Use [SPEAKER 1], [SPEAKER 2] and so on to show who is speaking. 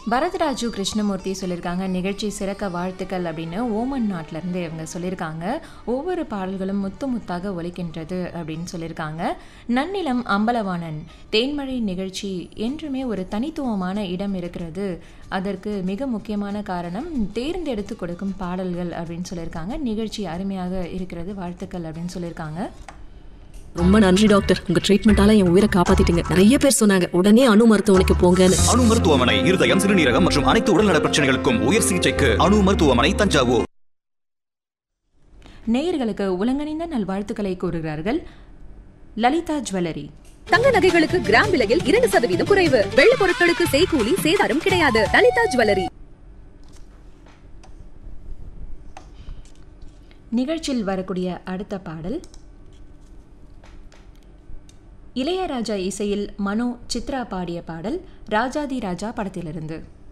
[SPEAKER 1] பரதராஜு கிருஷ்ணமூர்த்தி சொல்லியிருக்காங்க நிகழ்ச்சி சிறக்க வாழ்த்துக்கள் அப்படின்னு ஓமன் நாட்டிலேருந்து இவங்க சொல்லியிருக்காங்க ஒவ்வொரு பாடல்களும் முத்து முத்தாக ஒலிக்கின்றது அப்படின்னு சொல்லியிருக்காங்க நன்னிலம் அம்பலவாணன் தேன்மழை நிகழ்ச்சி என்றுமே ஒரு தனித்துவமான இடம் இருக்கிறது அதற்கு மிக முக்கியமான காரணம் தேர்ந்தெடுத்து கொடுக்கும் பாடல்கள் அப்படின்னு சொல்லியிருக்காங்க நிகழ்ச்சி அருமையாக இருக்கிறது வாழ்த்துக்கள் அப்படின்னு சொல்லியிருக்காங்க
[SPEAKER 2] ரொம்ப நன்றி டாக்டர் உங்க ட்ரீட்மெண்டால என் உயிரை காப்பாத்திட்டீங்க நிறைய பேர் சொன்னாங்க உடனே அணு மருத்துவமனைக்கு போங்கன்னு
[SPEAKER 3] அணு மருத்துவமனை இருதயம் சிறுநீரகம் மற்றும் அனைத்து உடல்நல பிரச்சனைகளுக்கும் உயர் சிகிச்சைக்கு அணு மருத்துவமனை தஞ்சாவூர்
[SPEAKER 1] நேயர்களுக்கு உலகணிந்த நல்வாழ்த்துக்களை கூறுகிறார்கள் லலிதா ஜுவல்லரி
[SPEAKER 4] தங்க நகைகளுக்கு கிராம் விலையில் இரண்டு சதவீதம் குறைவு வெள்ளி பொருட்களுக்கு செய்கூலி சேதாரம் கிடையாது லலிதா ஜுவல்லரி
[SPEAKER 1] நிகழ்ச்சியில் வரக்கூடிய அடுத்த பாடல் இளையராஜா இசையில் மனோ சித்ரா பாடிய பாடல் ராஜாதி ராஜா படத்திலிருந்து